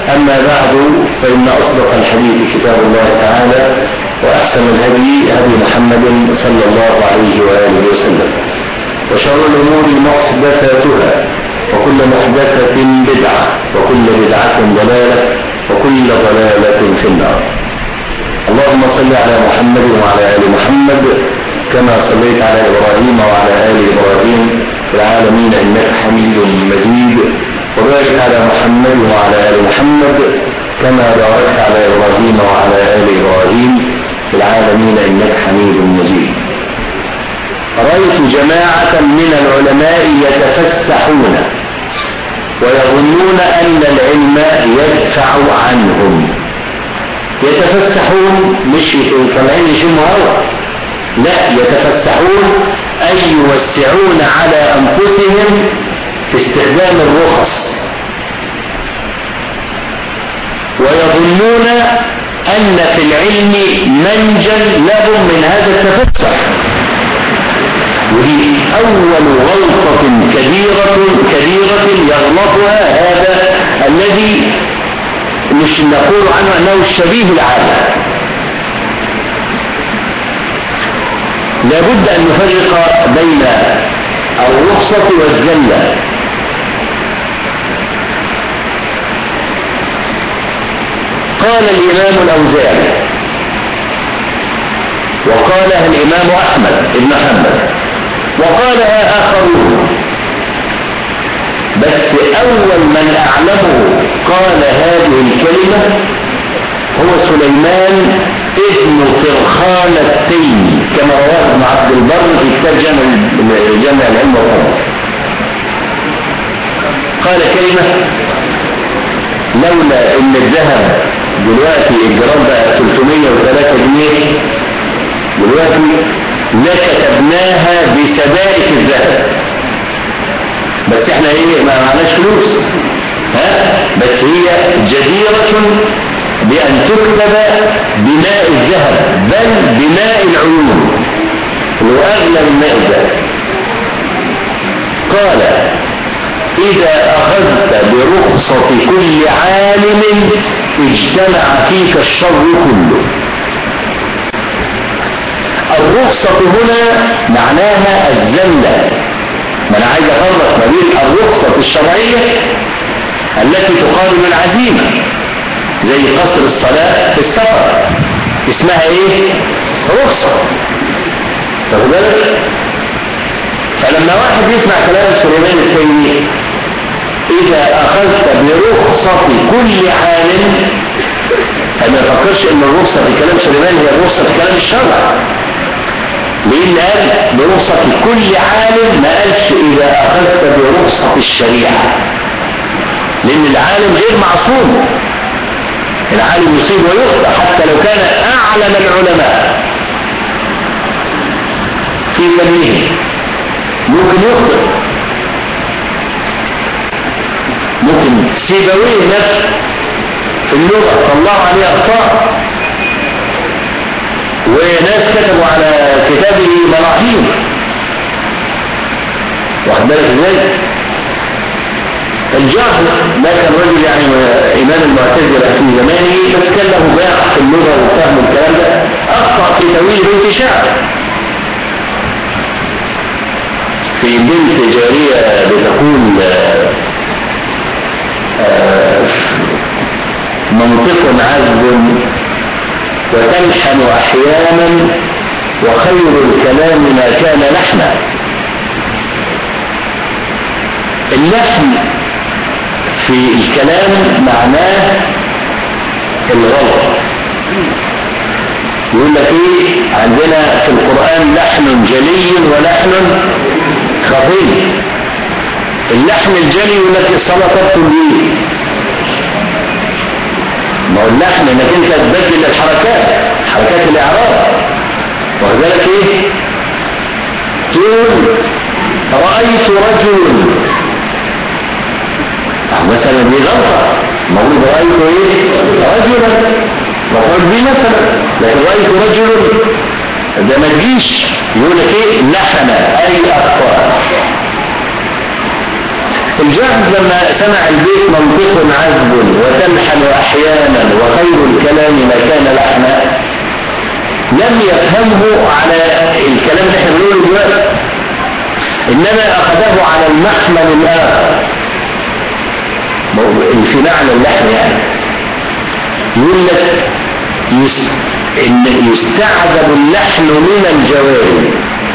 أما بعد فإن أصدق الحديث كتاب الله تعالى وأحسن الهدي هدي محمد صلى الله عليه وآله وسلم وشر الأمور محدثاتها وكل محدثة بدعة وكل بدعة ضلالة وكل ضلالة في النار اللهم صل على محمد وعلى آل محمد كما صليت على إبراهيم وعلى آل إبراهيم في العالمين إنك حميد مجيد وبارك على محمد وعلى آل محمد كما باركت على إبراهيم وعلى آل إبراهيم في العالمين إنك حميد مجيد رأيت جماعة من العلماء يتفسحون ويظنون أن العلم يدفع عنهم يتفسحون مش طالعين يشموا هوا لا يتفسحون أي يوسعون على أنفسهم في استخدام الرخص ويظنون أن في العلم منجا لهم من هذا التفسح وهي أول غلطة كبيرة كبيرة يغلطها هذا الذي مش نقول عنه أنه الشبيه العالم لابد أن نفرق بين الرخصة والزلة قال الإمام الأوزاعي وقالها الإمام أحمد بن حنبل وقالها آخرون بس أول من أعلمه قال هذه الكلمة هو سليمان ابن فرخان التيمي كما رواه ابن عبد البر في كتاب جامع جامع العلم والفضل قال كلمة لولا ان الذهب دلوقتي الجرام بقى 303 جنيه دلوقتي لكتبناها بسبائك الذهب بس احنا ايه ما معناش فلوس ها بس هي جديرة بأن تكتب بماء الذهب بل بماء العيون وأغلى من ماء الذهب قال إذا أخذت برخصة كل عالم اجتمع فيك الشر كله الرخصة هنا معناها الزلة ما أنا عايز أفرق ما بين الرخصة الشرعية التي تقابل العزيمة زي قصر الصلاة في السفر اسمها ايه رخصة تاخد بالك فلما واحد يسمع كلام سليمان التيمي اذا اخذت برخصة كل عالم فما يفكرش ان الرخصة في كلام سليمان هي الرخصة في كلام الشرع لان قال برخصة كل عالم ما قالش اذا اخذت برخصة الشريعة لان العالم غير معصوم العالم يصيب ويخطئ حتى لو كان أعلم العلماء في فنه ممكن يخطئ ممكن سيبويه نفسه في اللغة طلعوا عليه أخطاء وناس كتبوا على كتابه مراحيم واخد بالك ازاي؟ الجاهل ده كان رجل يعني إمام المعتزلة في زمانه بس كان له باع في اللغة وفهم الكلام ده أخطأ في تأويل بنت شعر في بنت جارية بتقول منطق عذب وتلحن أحيانا وخير الكلام ما كان لحنا اللحن في الكلام معناه الغلط يقول لك ايه عندنا في القرآن لحن جلي ولحن خفي اللحن الجلي يقول لك الصلاة تبطل بيه ما هو اللحن انك انت تبدل الحركات حركات الاعراب وذلك ايه تقول رأيت رجل مثلا دي غلطة موجود رأيت ايه رجلا مفعول به مثلا لكن رأيت رجل ده ما تجيش يقول لك ايه لحن اي اخطأ الجاهز لما سمع البيت منطق عذب وتلحن أحيانا وخير الكلام ما كان لحنا لم يفهمه على الكلام اللي احنا بنقوله دلوقتي إنما أخذه على المحمل الآخر في معنى اللحن يعني يقول لك يس... إن يستعذب اللحن من الجواري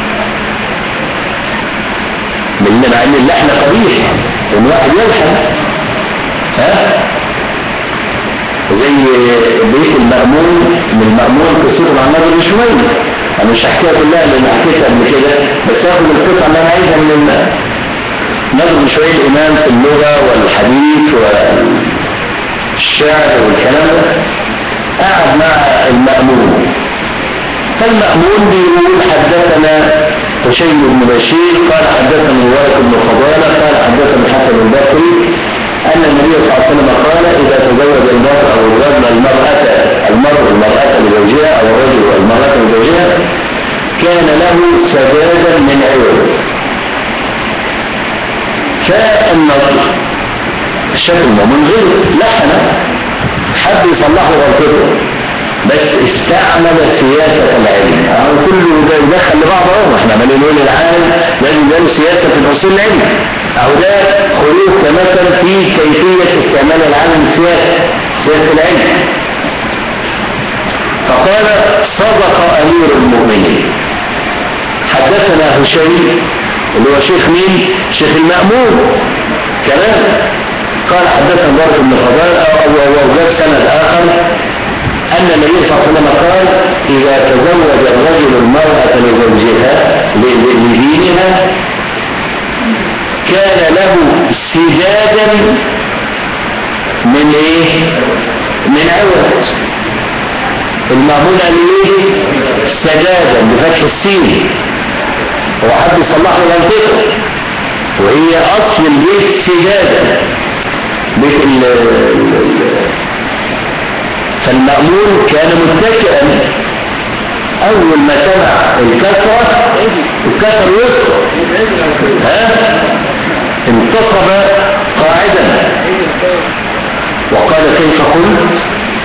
من مع ان اللحن قبيح ان واحد يلحن ها زي بيت المأمون من المأمون قصته مع النبي شوية انا مش هحكيها كلها لان حكيتها قبل كده بس اخد القطعة اللي انا عايزها من نظر شوية الامام في اللغة والحديث والشعر والكلام ده قعد مع المأمون فالمأمون بيقول حدثنا هشيم بن بشير قال حدثني الوارث بن فضالة قال حدثني حسن البصري أن النبي صلى الله عليه وسلم قال إذا تزوج المرء أو الرجل المرأة المرء المرأة لزوجها أو الرجل المرأة لزوجها كان له سجادا من عوض فالنظر الشكل المؤمن غير لحن حد يصلحه غلطته بس استعمل سياسة العلم أو كله ده يدخل لبعض اهو احنا عمالين نقول العالم لازم يبقى سياسة في الأصول العلم أو ده خلوق كمثل في كيفية استعمال العالم السياسة سياسة العلم فقال صدق أمير المؤمنين حدثنا هشيم اللي هو شيخ مين؟ شيخ المأمون كلام قال حدثنا ضرب بن فضال أو أو سند آخر أن النبي صلى الله عليه وسلم قال إذا تزوج الرجل المرأة لزوجها لدينها كان له سجادا من ايه من عوض المأمون قال ايه سجادا بفتح السين هو حد يصلح له غلطته وهي اصل البيت سجادا بيت فالمأمون كان متكئا أول ما سمع الكسرة الكسر يسقط ها انتصب قاعدا وقال كيف قلت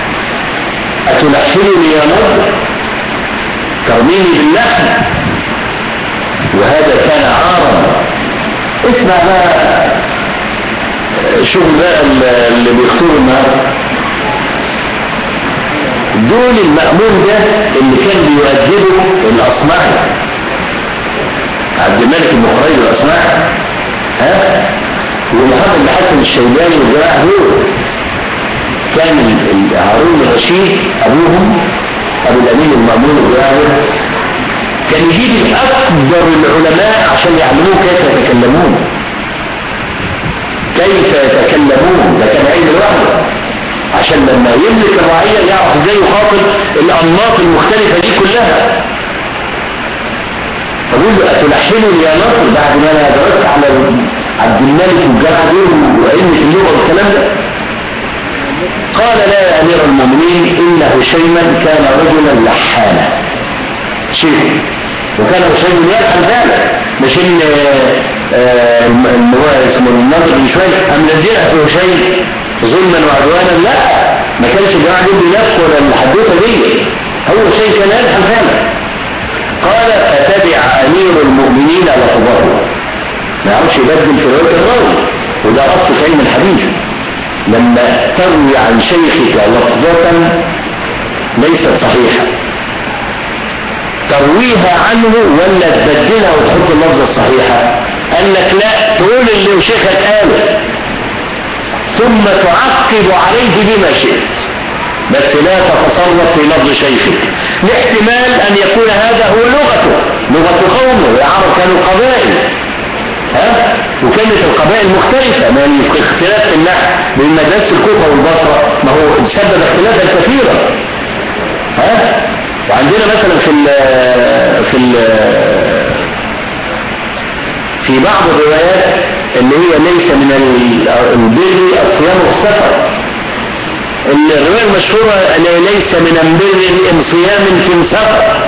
أتلحنني يا نظر ترميني باللحن وهذا كان عارا اسمع بقى شوف بقى اللي بيختاروا النهارده دول المأمون ده اللي كان بيؤدبه الأصمعي عبد الملك بن قريب الأصمعي ها ومحمد بن حسن الشيباني والجماعة دول كان هارون الرشيد أبوهم أبو الأمين المأمون الجاهل كان يجيب أكبر العلماء عشان يعلموه كيف يتكلمون كيف يتكلمون ده كان علم لوحده عشان لما يملك الرعية يعرف ازاي يخاطب الأنماط المختلفة دي كلها فقول له أتلحنني يا نصر بعد ما أنا درست على عبد الملك والجماعة دول وعلم في اللغة والكلام ده قال لا يا أمير المؤمنين إن هشيما كان رجلا لحانا شيخ وكان هشيم يلحن فعلا مش ان آه اللي هو اسمه الناظر من شويه ام نزلها في هشيم ظلما وعدوانا لا ما كانش الجماعه دول بينافقوا ولا الحدوته دي هو شيء كان يلحن فعلا قال فتبع امير المؤمنين لفظه ما يعرفش يبدل في روايه الراوي وده اصل في علم الحديث لما تروي عن شيخك لفظة ليست صحيحة ترويها عنه ولا تبدلها وتحط اللفظة الصحيحة قال لك لا تقول اللي شيخك قاله ثم تعقب عليه بما شئت بس لا تتصرف في لفظ شيخك لاحتمال ان يكون هذا هو لغته لغة قومه العرب كانوا قبائل ها وكانت القبائل مختلفة ما اختلاف في النحو بين مدرسة الكوفة والبصرة ما هو سبب اختلافا كثيرا ها وعندنا مثلا في ال في ال في بعض الروايات اللي هي ليس من البر الصيام والسفر الرواية المشهورة اللي ليس من البر صيام في سفر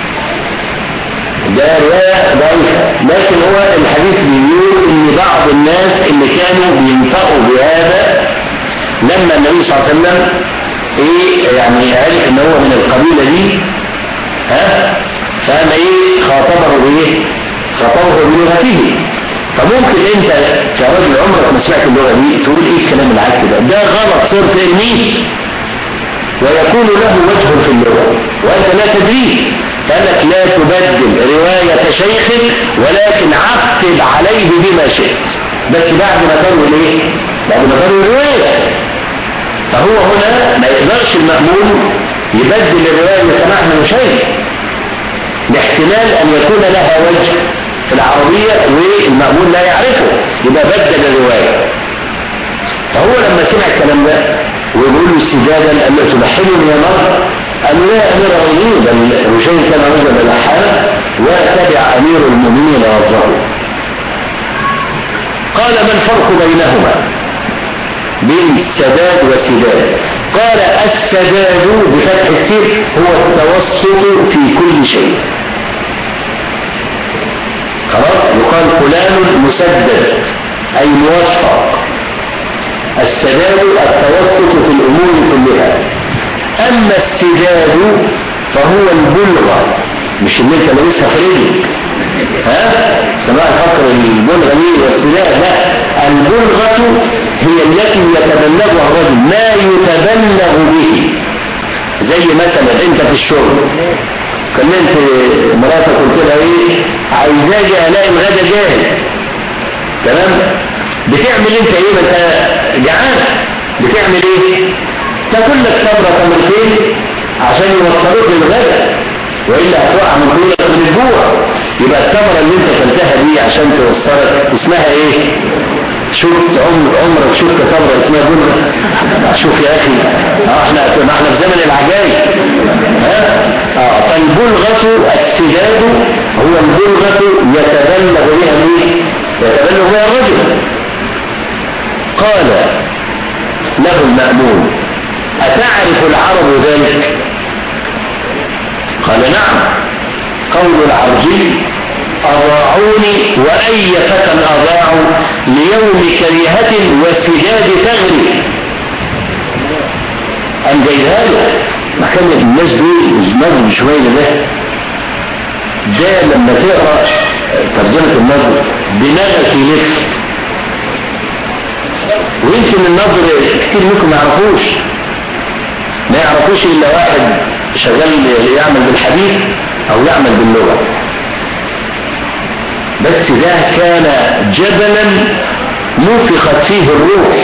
ده رواية ضعيفة لكن هو الحديث بيقول ان بعض الناس اللي كانوا بينفقوا بهذا لما النبي صلى الله عليه وسلم ايه يعني عرف ان هو من القبيلة دي ها فاما ايه خاطبه بايه خاطبه بلغته فممكن انت كرجل عمرك ما سمعت اللغة دي تقول ايه الكلام العك ده ده غلط صرت ترميه ويكون له وجه في اللغة وانت لا تدريه قال لك لا تبدل رواية شيخك ولكن عقب عليه بما شئت بس بعد ما تروي ايه بعد ما تروي الرواية فهو هنا ما يقدرش المأمون يبدل الرواية اللي سمعها من شيء لاحتمال ان يكون لها وجه في العربية والمأمون لا يعرفه يبقى بدل الرواية فهو لما سمع الكلام ده ويقول له استجابا قال له تلحنني يا مر قال له لا امير المؤمنين بل هشيم كان رجل الحال وتبع امير المؤمنين وضعه قال ما الفرق بينهما بين السداد والسداد قال السداد بفتح السين هو التوسط في كل شيء خلاص يقال فلان مسدد اي موفق السداد التوسط في الامور كلها اما السداد فهو البلغة مش اللي انت لابسها في رجلك ها سماع فقر البلغة دي والسداد لا البلغة هي التي يتبلغها الرجل ما يتبلغ به زي مثلا انت في الشغل كلمت مراتك قلت لها ايه عايزاجي الاقي الغدا جاهز تمام بتعمل انت ايه ما انت جعان بتعمل ايه تاكل لك تمره تمرتين عشان يوصلوك للغدا والا هتوقع من طولك من الجوع يبقى التمره اللي انت كلتها دي عشان توصلك اسمها ايه شفت عمر عمرك شفت تمره اسمها بلغه شوف يا اخي اه احنا ما احنا في زمن العجائب ها اه فالبلغه السداد هو البلغه يتبلغ بها مين يتبلغ بها الرجل قال له المأمون أتعرف العرب ذلك قال نعم قول العرجي أضاعوني وأي فتى أضاعوا ليوم كريهة والسجاد تغري أم جايها له ما كان الناس دول النظر شوية ده ده لما تقرأ ترجمة النظر دماغك يلف ويمكن النظر كتير منكم ما يعرفوش ما يعرفوش إلا واحد شغال يعمل بالحديث أو يعمل باللغة بس ده كان جبلا نفخت فيه الروح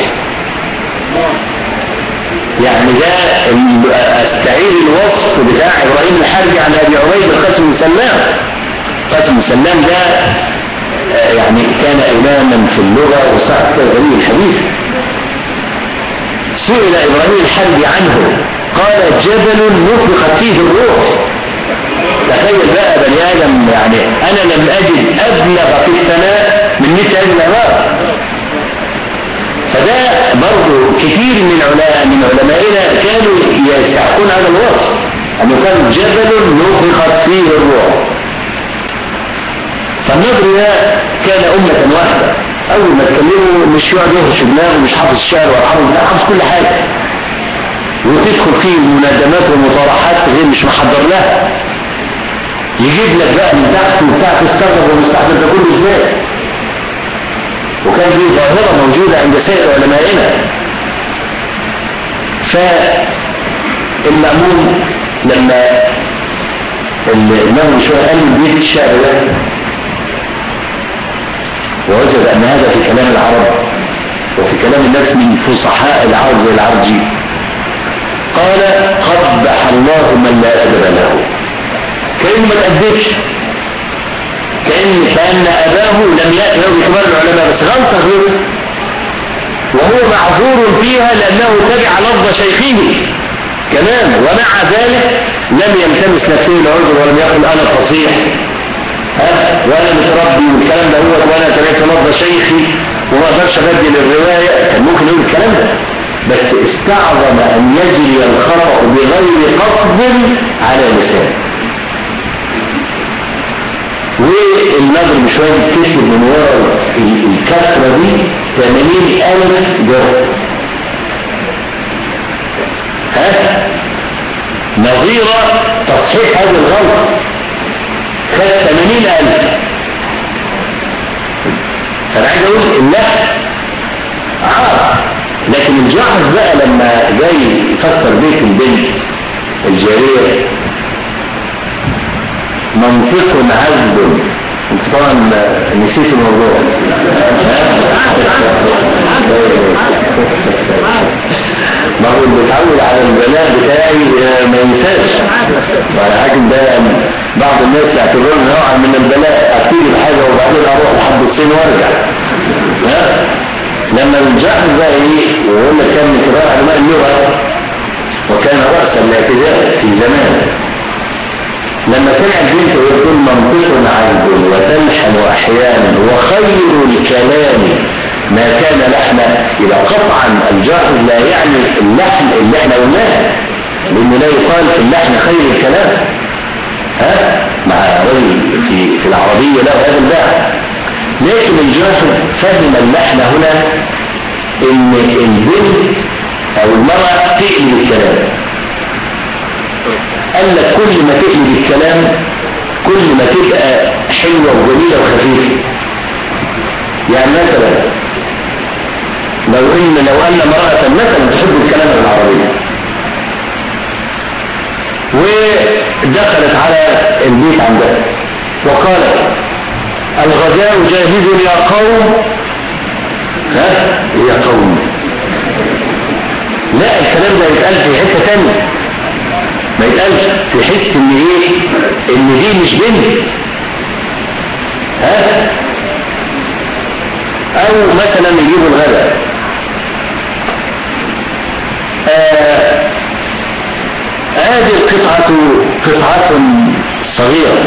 يعني ده استعير الوصف بتاع ابراهيم الحربي عن ابي عبيد القاسم بن سلام قاسم بن سلام ده يعني كان اماما في اللغه وصاحب غريب الحديث سئل ابراهيم الحربي عنه قال جبل نفخت فيه الروح تخيل بقى بني ادم يعني انا لم اجد ابلغ في الثناء من مثل هذه العباره فده برضه كثير من علماء من علمائنا كانوا يستحقون هذا الوصف انه كان جبل نفخت فيه الروح فالنضر ده كان أمة واحدة أول ما تكلمه مش يقعد يهرش دماغه مش حافظ الشعر ولا حافظ حافظ كل حاجة وتدخل فيه منادمات ومطارحات غير مش محضر لها يجيب لك بقى من تحت وبتاع تستغرب ومستحضر ده كله ازاي وكان دي ظاهرة موجودة عند سائر علمائنا فالمأمون لما الإمام شوية قال بيت الشعر ده ووجد أن هذا في كلام العرب وفي كلام الناس من فصحاء العرب زي العرجي قال قبح الله من لا أدب له كأنه ما تأدبش كأن كأن أباه لم يأتي له بكبار العلماء بس غلطة غلط وهو معذور فيها لأنه تبع لفظ شيخه كمان ومع ذلك لم يلتمس نفسه العذر ولم يقل أنا فصيح ها وانا متربي والكلام ده هو وانا تركت لفظ شيخي وما اقدرش ابدل الروايه كان ممكن يقول الكلام ده بس استعظم ان يجري الخطا بغير قصد على لسانه والنظر بشوية كسب من وراء الكسرة دي 80 ألف درهم كبيرة تصحيح هذه الغلط خد 80000 فانا عايز اقول اللحن عار لكن الجاحظ بقى لما جاي يفسر بيت البنت الجارية منطق عذب انت طبعا نسيت الموضوع ما هو اللي اتعود على البلاء بتاعي ما ينساش وانا حاكم ده بعض الناس يعتبرون نوعا من البلاء ابتدي بحاجه وبعدين اروح لحد الصين وارجع ها لما الجهل بقى ايه ويقول لك كان من كبار علماء اللغه وكان راسا الاعتزال في زمان لما سمع البنت ويقول منطق عذب وتلحن احيانا وخير الكلام ما كان لحنا يبقى قطعا الجاهل لا يعني اللحن اللي احنا قلناه لانه لا يقال في اللحن خير الكلام ها مع رجل في في العربيه له هذا الباع لكن الجاهل فهم اللحن هنا ان البنت او المراه تقلب الكلام قال لك كل ما تقلب الكلام كل ما تبقى حلوه وجميله وخفيفه يعني مثلا لو ان لو ان امرأة مثلا تحب الكلام العربي ودخلت على البيت عندها وقالت الغداء جاهز يا قوم ها يا قوم لا الكلام ده يتقال في حته ثانيه ما يتقالش تحس ان ايه ان دي مش بنت ها او مثلا يجيبوا الغداء هذه القطعة قطعة صغيرة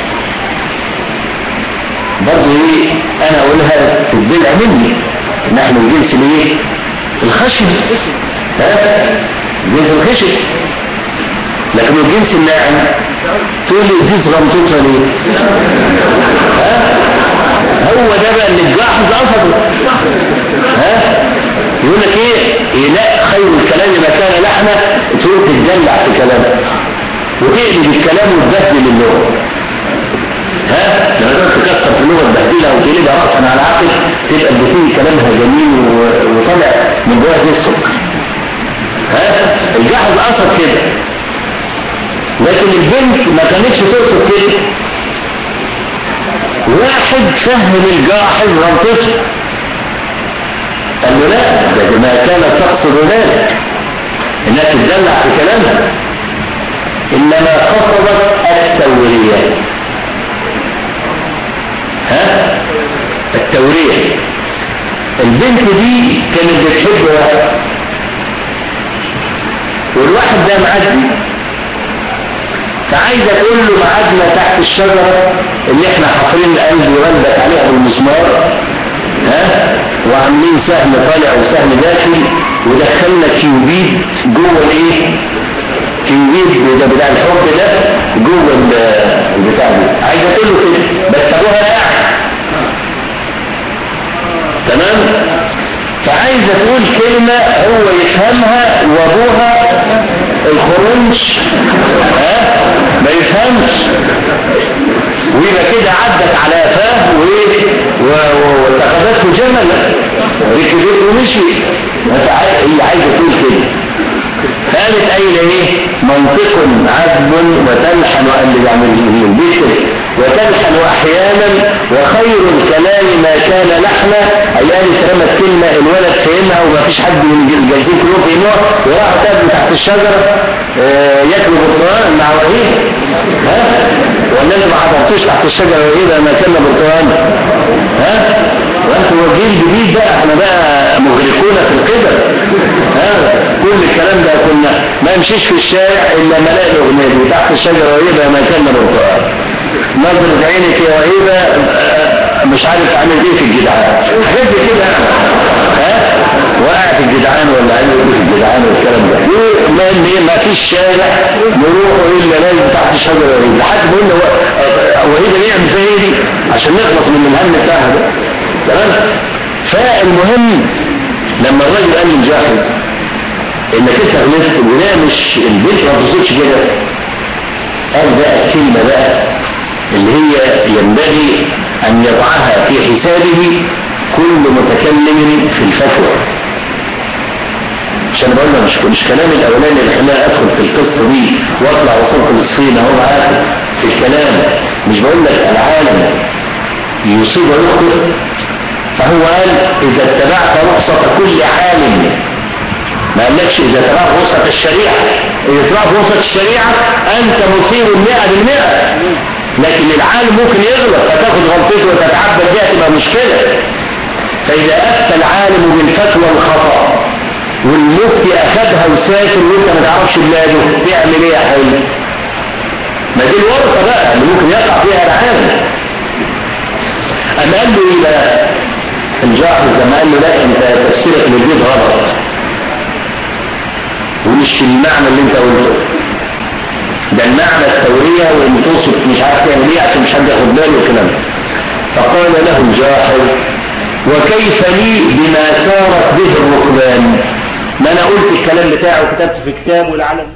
برضه ايه انا اقولها تدلع مني نحن الجنس الايه الخشب ها جنس الخشب لكن الجنس الناعم تقول لي دي صغنطوطه ليه ها هو ده بقى اللي الجاحظ قصده ها يقول لك ايه إيه لا خير الكلام ما كان لحنا تقول تتدلع في كلامك وتقلب الكلام وتبدل اللغه ها لما تقعد تكسر في اللغه تبهدلها وتقلبها راسا على عقل تبقى اللي فيه كلامها جميل وطلع من جواها زي السكر ها الجحظ قصد كده لكن البنت ما كانتش تقصد كده واحد فهم الجاحظ غلطته قال له لا ده ما كانت تقصد ذلك انها تتدلع في كلامها انما قصدت التورية ها التورية البنت دي كانت بتحب واحد والواحد ده معدي فعايزه تقول له ميعادنا تحت الشجره اللي احنا حافرين القلب والدك عليها بالمسمار ها وعاملين سهم طالع وسهم داخل ودخلنا كيوبيد جوه الايه كيوبيد ده بتاع الحب ده جوه البتاع ده عايزه تقول له كده بس ابوها قاعد تمام فعايزه تقول كلمه هو يفهمها وابوها الخرنش ها ما يفهمش ويبقى كده عدت على فاه واتخذته جملا ركبته ومشي هي عايزه تقول كده قالت قايله ايه منطق عذب وتلحن قال يعني البشر وتلحن احيانا وخير الكلام ما كان لحنا اي قالت رمت كلمه الولد فهمها وما فيش حد من الجالسين كلهم فهموها وراح تقابل تحت الشجره آه ياكلوا برتقال مع وهيب ها ولا انت ما حضرتوش تحت الشجره وهيب ما كان برتقال ها وانتوا وجيل جديد بقى احنا بقى مغرقون في القدر ها كل الكلام ده كنا ما يمشيش في الشارع الا ما الاقي الاغنيه دي تحت الشجره وهيبه ما كان برتقال نظرة عينك يا وهيبه مش عارف اعمل ايه في الجدعان حاجات زي كده ها وقع في الجدعان ولا عامل ايه في الجدعان والكلام ده ما ما فيش شارع نروحه الا لازم تحت الشجره وهيبه لحد ما قلنا وهيبه نعمل فيها ايه دي عشان نخلص من الهم بتاعها ده تمام فالمهم لما الراجل قال لي جاهز انك انت غلطت وده مش البنت ما بتصيرش كده قال بقى الكلمة بقى اللي هي ينبغي أن يضعها في حسابه كل متكلم في الفتوى عشان بقول مش مش كلام الاولاني اللي خلاني ادخل في القصه دي واطلع وصلت للصين اهو معاك في الكلام مش بقول لك العالم يصيب ويخطئ فهو قال اذا اتبعت رخصه كل عالم ما قالكش اذا اتبعت رخصه الشريعه اذا اتبعت رخصه الشريعه انت مصيب 100% لكن العالم ممكن يغلط فتاخد غلطته وتتعبد بيها تبقى مشكله فاذا افتى العالم بالفتوى الخطا والمفتي اخدها وساكن وانت ما تعرفش بلاده تعمل ايه يا حبيبي ما دي الورطه بقى اللي ممكن يقع فيها العالم اما قال له ايه بقى الجعفر زي قال له لا انت تفسيرك للبيت غلط ومش المعنى اللي انت قلته ده المعنى التورية وان توصف مش عارف تعمل ايه عشان مش حد ياخد باله والكلام فقال له الجاحظ وكيف لي بما سارت به الركبان ما انا قلت الكلام بتاعه وكتبت في كتاب والعالم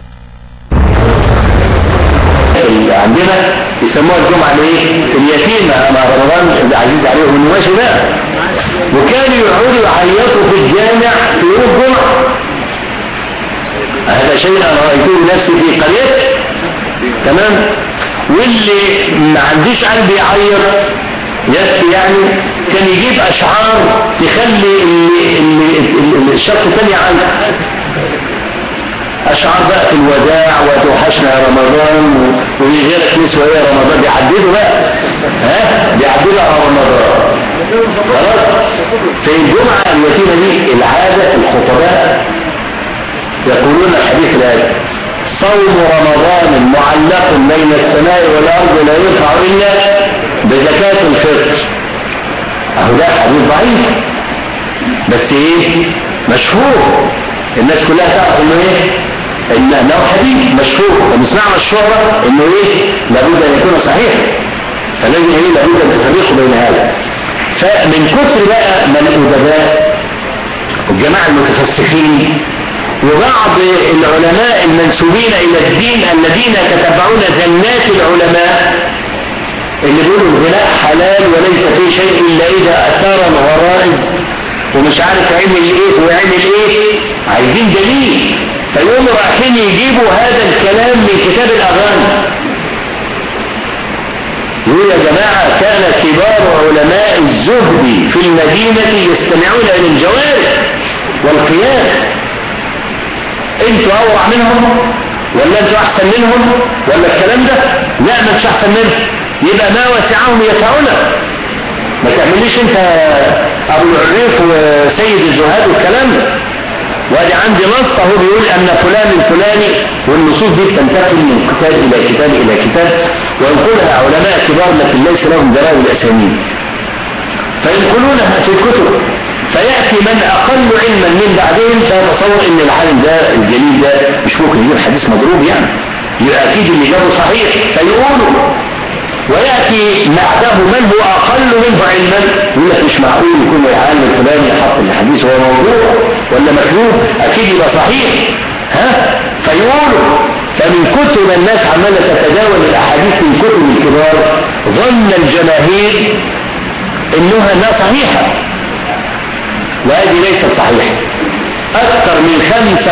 عندنا يسموها الجمعة الايه؟ اليتيمة مع رمضان العزيز عليهم النواشي بقى وكانوا يقعدوا يعيطوا في الجامع في يوم الجمعة هذا شيء انا رايته بنفسي في قريتي تمام واللي ما عنديش قلب يعيط يكفي يعني كان يجيب اشعار تخلي اللي اللي الشخص الثاني عنه اشعار بقى في الوداع وتوحشنا رمضان ويغيرك نسوة ايه رمضان بيعدلوا بقى ها بيعدلوا على رمضان خلاص في الجمعة اليتيمة دي العادة الخطباء يقولون الحديث الآتي صوم رمضان معلق بين السماء والأرض لا يرفع إلا بزكاة الفطر أهو ده حديث ضعيف بس إيه مشهور الناس كلها تعرف إنه إيه إنه حديث مشهور ومسمعنا الشهرة إنه إيه لابد أن يكون صحيح فلازم إيه لابد أن تفرقوا بين هذا فمن كثر بقى من الأدباء والجماعة المتفسخين وبعض العلماء المنسوبين إلى الدين الذين يتتبعون زنات العلماء اللي بيقولوا الغناء حلال وليس فيه شيء إلا إذا أثار الغرائز ومش عارف عمل إيه وعمل إيه عايزين دليل فيقوموا رايحين يجيبوا هذا الكلام من كتاب الأغاني يقول يا جماعة كان كبار علماء الزهد في المدينة يستمعون إلى الجوارح والقيام انتوا أورع منهم ولا انتوا أحسن منهم ولا الكلام ده لا ما مش أحسن منهم يبقى ما وسعهم يسعنا ما تعمليش انت أبو العريف وسيد الزهاد والكلام ده وادي عندي نص اهو بيقول ان فلان الفلاني والنصوص دي بتنتقل من كتاب الى كتاب الى كتاب وينقلها علماء كبار لكن ليس لهم درايه الاسانيد فينقلونها في الكتب فياتي من اقل علما من بعدهم فيتصور ان العالم ده الجليل ده مش ممكن يجيب حديث مضروب يعني يبقى اكيد اللي جابه صحيح فيقولوا ويأتي بعده من هو أقل منه علما يقول لك مش معقول يكون العالم الفلاني حط الحديث هو موضوع ولا مكذوب أكيد يبقى صحيح ها فيقولوا فمن كتب الناس عمالة تتداول الأحاديث من كتب الكبار ظن الجماهير إنها لا صحيحة وهذه ليست صحيحة أكثر من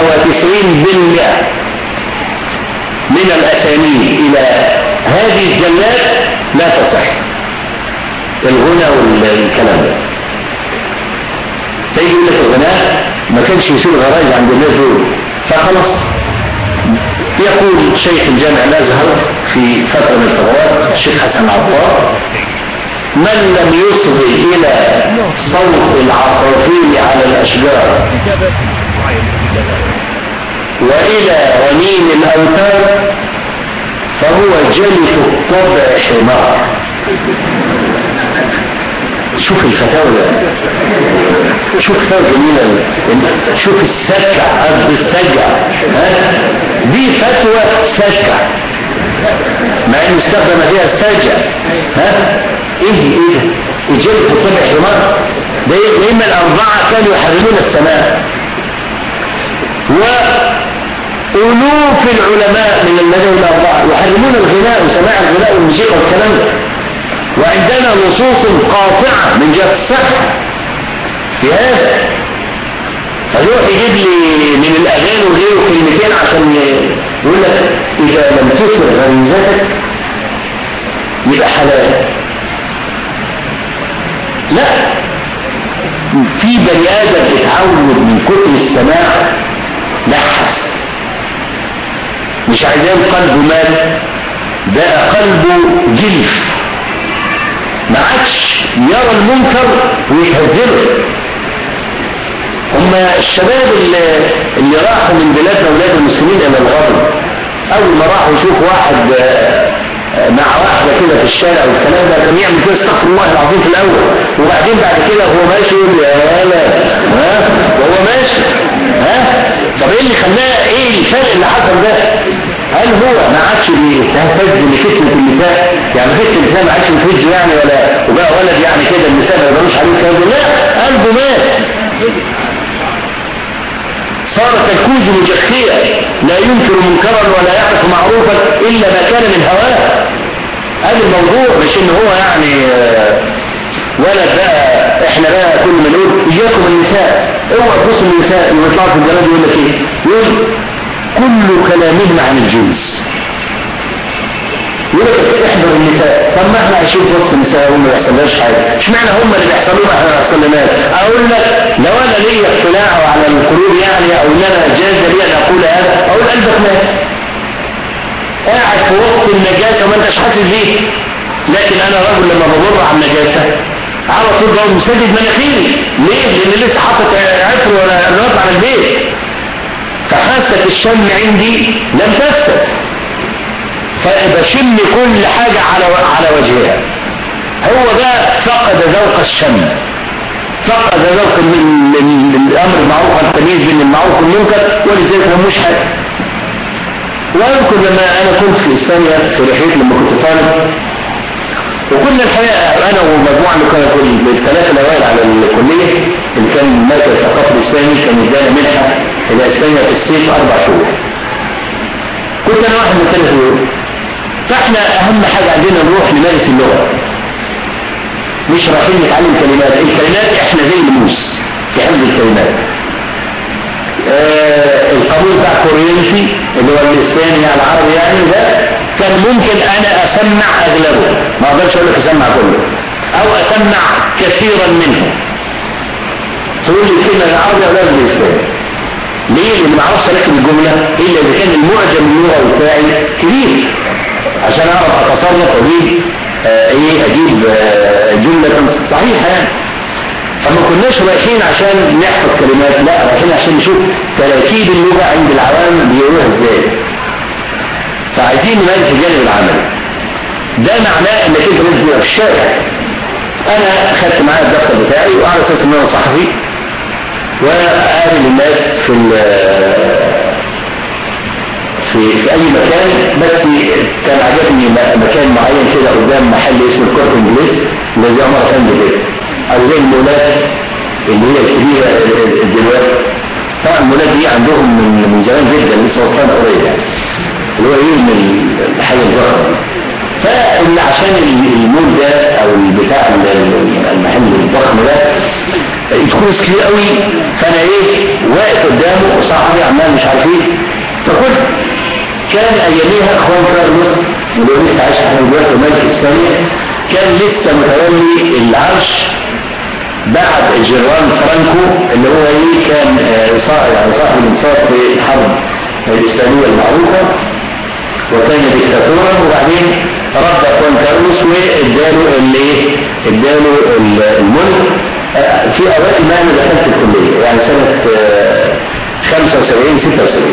95% من الأسانيد إلى هذه الزلات لا تصح الغنى والكلام ده فيجي يقول لك الغناء ما كانش يصير غرائز عند الناس دول فخلاص يقول شيخ الجامع الازهر في فتره من الفترات الشيخ حسن عطار من لم يصغي الى صوت العصافير على الاشجار والى رنين الاوتار فهو جلف الطبع حمار شوف الفتاوى شوف فتاوى جميلة شوف السكع قصد السجع ها دي فتوى سكع مع ان استخدم فيها السجع ها ايه ايه الجلف الطبع حمار ده اما الاربعة كانوا يحرمون السماء و ألوف العلماء من المذاهب الأربعة يحرمون الغناء وسماع الغناء والموسيقى والكلام ده وعندنا نصوص قاطعة من جهة الصحة في هذا فيروح يجيب لي من الأغاني وغيره كلمتين عشان يقول لك إذا لم تسر غريزتك يبقى حلال لا في بني آدم اتعود من كتر السماع نحس مش عايزين قلبه مال ده قلبه جلف ما عادش يرى المنكر ويهزله هم الشباب اللي, اللي راحوا من بلادنا ولاد المسلمين الى الغرب اول ما راحوا يشوفوا واحد مع واحدة كده في الشارع والكلام ده كان يعمل كده استغفر الله العظيم في الاول وبعدين بعد كده هو ماشي يقول يا لا ها وهو ماشي ها طب ايه اللي خلاه ايه الفرق اللي حصل ده هل هو ما عادش بيهتز لفتنة النساء يعني فتنة النساء ما عادش بيفج يعني ولا وبقى ولد يعني كده النساء ما يقدروش عليه الكلام ده لا قلبه مات صار كالكوز مجخية لا ينكر منكرا ولا يعرف معروفا إلا ما كان من هواه هذا الموضوع مش ان هو يعني ولد بقى احنا بقى كل ما نقول اياكم النساء اوعى تبصوا النساء اللي بيطلعوا في الجلاد يقول لك ايه يقول كل كلامهم عن الجنس يقول لك احذر النساء طب ما احنا عايشين في وسط النساء وما بيحصلناش حاجه اشمعنى هم اللي بيحصلوا ما احنا ما بيحصلناش اقول لك لو انا ليا اطلاع على القلوب يعني او ان انا جاز لي ان اقول هذا اقول قلبك مات قاعد في وسط النجاسه وما انتش حاسس بيه لكن انا رجل لما بمر على النجاسه على طول بقوم مسدد مناخيري ليه؟ لان لسه حاطط عطر ولا رد على البيت فحاسه الشم عندي لم تفسد فبشم كل حاجة على على وجهها هو ده فقد ذوق الشم فقد ذوق الامر المعروف التمييز بين المعروف والمنكر ولذلك هو مش حاجة واذكر لما انا كنت في اسبانيا في رحلتي لما كنت طالب وكنا الحقيقه انا ومجموعه اللي كانوا الثلاثه الاوائل على الكليه اللي كان مركز الثقافه الاسلامي كان ادانا منحه الى اسبانيا في الصيف اربع شهور كنت انا واحد من الثلاث دول فاحنا اهم حاجة عندنا نروح نمارس اللغة مش رايحين نتعلم كلمات الكلمات احنا زي الموس في حفظ الكلمات آه القانون بتاع كورينتي اللي هو الاسباني يعني العربي يعني ده كان ممكن انا اسمع اغلبه ما اقدرش اقول لك اسمع كله او اسمع كثيرا منه تقول لي الكلمه العربي او لا الاسباني ليه؟ لان ما اعرفش اركب الجمله الا اذا كان المعجم اللغوي بتاعي كبير عشان اعرف اتصرف واجيب آه ايه اجيب آه جملة صحيحة يعني فما كناش رايحين عشان نحفظ كلمات لا رايحين عشان نشوف تركيب اللغة عند العوام بيقولوها ازاي فعايزين نمارس الجانب العملي ده معناه انك انت لازم تبقى في الشارع انا خدت معايا الدفتر بتاعي وعلى اساس ان انا صحفي وقابل الناس في في, في اي مكان بس كان عجبني مكان معين كده قدام محل اسمه الكورت انجليز اللي زي عمر فندي كده او زي المولات اللي هي الكبيره دلوقتي طبعا المولات دي عندهم من من زمان جدا لسه وصلنا قريب يعني اللي هو ايه من الحاجه الضخمه فاللي عشان المول ده او البتاع المحل الضخم ده يدخل كتير قوي فانا ايه واقف قدامه وصاحبي عمال مش عارف ايه فقلت كان اياميها اخوان كارلوس اللي هو لسه عايش احنا دلوقتي ملك الثانية كان لسه متولي العرش بعد جيران فرانكو اللي هو ايه كان صاحب يعني صاحب الانصاف في الحرب الاسلاميه المعروفه وكان ديكتاتورا وبعدين رد اخوان كارلوس واداله اللي اداله الملك في اوقات ما انا دخلت الكليه يعني سنه 75 76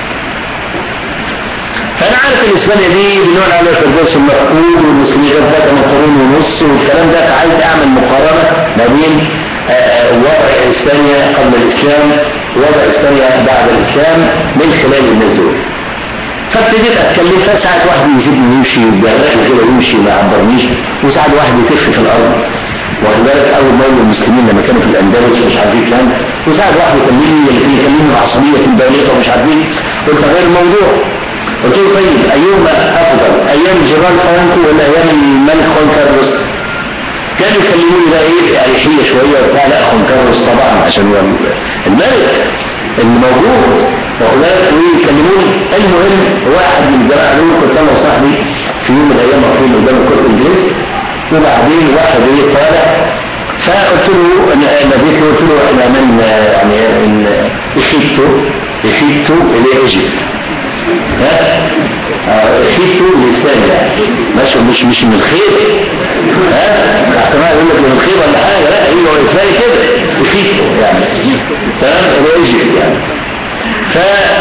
فانا عارف ان اسبانيا دي بنقول عليها فردوس المفقود والمسلمين غير من قرون ونص والكلام ده فعايز اعمل مقارنه ما بين وضع اسبانيا قبل الاسلام ووضع اسبانيا بعد الاسلام من خلال الناس دول فابتديت اتكلم فساعات واحد يسيبني يمشي وبيغرقني كده يمشي ما يعبرنيش وساعات واحد يتف في الارض واخد بالك اول ما المسلمين لما كانوا في الاندلس مش عارفين كان وساعد واحد يكلمني اللي يكلمني بعصبيه البالغه ومش عارفين قلت غير الموضوع قلت له طيب ايهما افضل ايام جيران فرانكو ولا ايام الملك خوان كارلوس كانوا يكلموني بقى ايه اريحيه شويه وبتاع لا خوان كارلوس طبعا عشان هو الملك اللي موجود واخد بالك ويكلموني المهم واحد من الجماعه دول كنت انا وصاحبي في يوم من الايام واقفين قدام الكره الانجليز وبعدين واحد ايه طالع فقلت له نبيت له قلت له احنا من يعني من اخيتو اخيتو الى ايجيبت ها اخيتو لسان يعني مش مش مش من الخير ها احسن ما يقول لك من الخير ولا حاجه لا هو لساني كده اخيتو يعني تمام الى ايجيبت يعني ف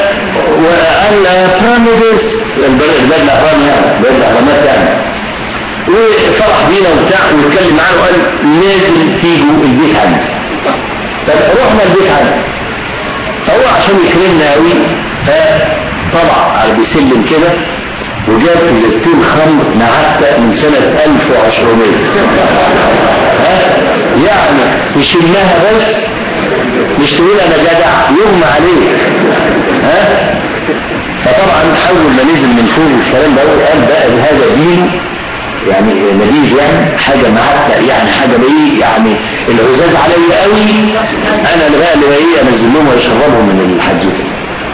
وقال براميدس البلد الاهرام يعني بلد الاهرامات يعني وفرح بينا وبتاع واتكلم معاه وقال لازم تيجوا البيت عندي رحنا البيت عندي فهو عشان يكرمنا قوي فطلع على بيسلم كده وجاب ازازتين خمر معتق من سنة 1400 ها يعني يشمها بس مش تقول انا جدع يغمى عليك ها فطبعا اول ما نزل من فوق الكلام ده قال بقى بهذا دين يعني نبيذ يعني حاجة معتق يعني حاجة بايه يعني العزاز علي قوي انا اللي بقى اللي ايه انزل لهم واشربهم من الحديث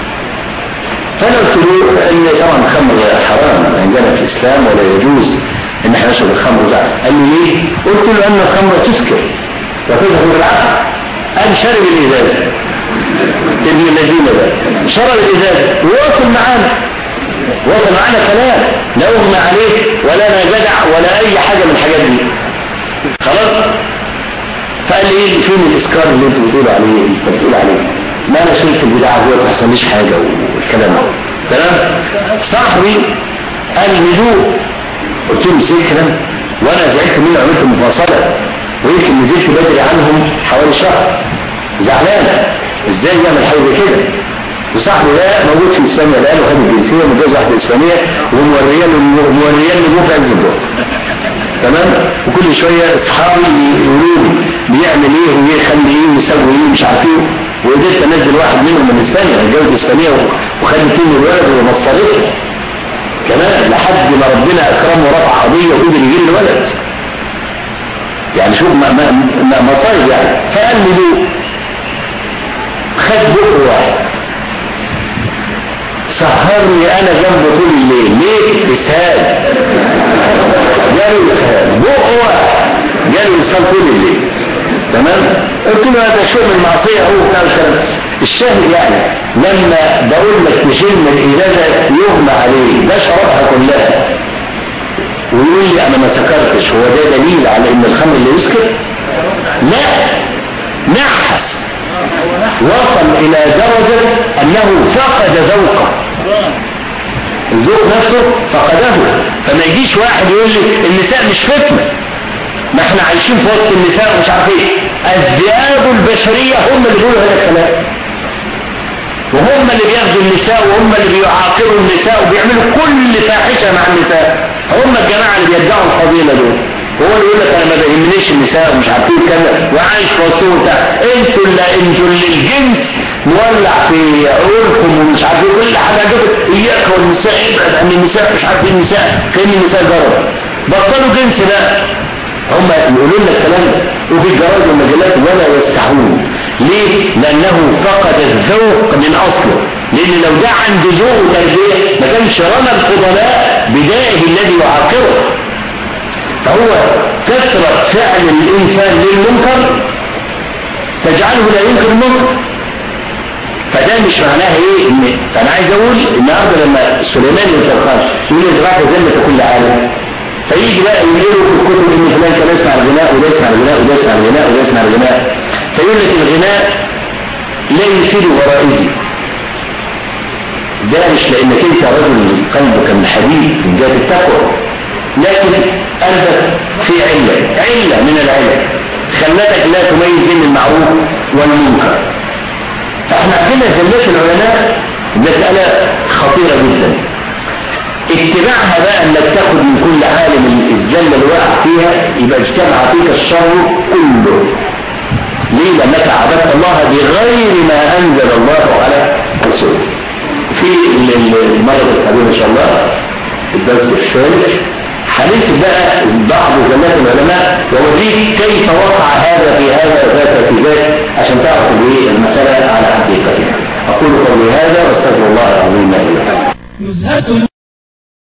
فانا قلت له ان طبعا الخمر حرام عندنا في الاسلام ولا يجوز ان احنا نشرب الخمر ده قال لي ليه؟ قلت له ان الخمر تسكر وتذهب بالعقل قال شرب الازازه ابن الذين ده شرب الازازه وواصل معانا وصل معانا كلام لا اغمى عليه ولا انا جدع ولا اي حاجه من الحاجات دي خلاص فقال لي ايه فين الاسكار اللي انت بتقول عليه انت بتقول عليه ما انا شلت البداعه دي ما تحصليش حاجه والكلام ده تمام صاحبي قال هدوء قلت له ازاي الكلام وانا زعلت منه عملت مفاصله ويمكن نزلت بدري عنهم حوالي شهر زعلان ازاي يعمل حاجه زي كده وصاحبه ده موجود في اسبانيا الان وخد الجنسيه متجوز واحده اسبانيه وموريه له موريه له في عز الظهر تمام وكل شويه اصحابي يقولوا لي بيعمل ايه ويخلي ايه ويسوي ايه مش عارف ايه وقدرت انزل واحد منهم من اسبانيا اتجوز اسبانيه وخدت منه الولد ومصرته كمان لحد ما ربنا اكرمه ورفع قضيه وقدر يجيب الولد يعني شوف ما ما ما مصايب يعني فقال لي ليه خد بكره واحد سهرني انا جنبه طول الليل ليه اسهال جاله اسهال بقوة جاله اسهال طول الليل تمام قلت له هذا شو من المعصيه هو بتاع الكلام الشاهد يعني لما بقول لك تشم الازازه يغمى عليه ده شربها كلها ويقول لي انا ما سكرتش هو ده دليل على ان الخمر اللي يسكر لا نحس وصل الى درجة انه فقد ذوقه الذوق نفسه فقده فما يجيش واحد يقول لي النساء مش فتنة ما احنا عايشين في وسط النساء ومش عارف ايه الذئاب البشرية هم اللي بيقولوا هذا الكلام وهم اللي بياخدوا النساء وهم اللي بيعاقبوا النساء وبيعملوا كل فاحشة مع النساء هم الجماعة اللي بيدعوا الفضيلة دول هو اللي يقول لك انا ما بيهمنيش النساء ومش عارف ايه كذا وعايش في وسطهم بتاع انتوا اللي انتوا اللي الجنس مولع في عقولكم ومش عارف ايه كل حاجه عجبت اياك والنساء ابعد عن النساء مش عارف ايه النساء كان النساء جرب بطلوا جنس بقى هم يقولوا لنا الكلام ده وفي الجرايد والمجلات ولا يستحون ليه؟ لانه فقد الذوق من اصله لان لو ده عنده ذوق وتربيه ما كانش رمى الفضلاء بدائه الذي يعاقبه فهو كثرة فعل الإنسان للمنكر تجعله لا ينكر المنكر فده مش معناها ايه ان فانا عايز اقول النهارده لما سليمان الفرقان يقول ادراك ذمة كل عالم فيجي بقى يقولوا في الكتب ان فلان كان يسمع الغناء وده يسمع الغناء وده يسمع الغناء وده يسمع الغناء فيقول لك الغناء لا يفيد غرائزي ده مش لانك انت رجل قلبك من حديد من جهه التقوى لكن قلبك في علة علة من العلة خلتك لا تميز بين المعروف والمنكر فاحنا عندنا زلات العلماء مسألة خطيرة جدا اتباعها بقى انك تاخد من كل عالم الزلة اللي وقع فيها يبقى اجتمع فيك الشر كله ليه لانك عبدت الله بغير ما انزل الله على رسوله في المرض القادم ان شاء الله الدرس الثالث حديث بقى بعض زمات العلماء ووديك كيف وقع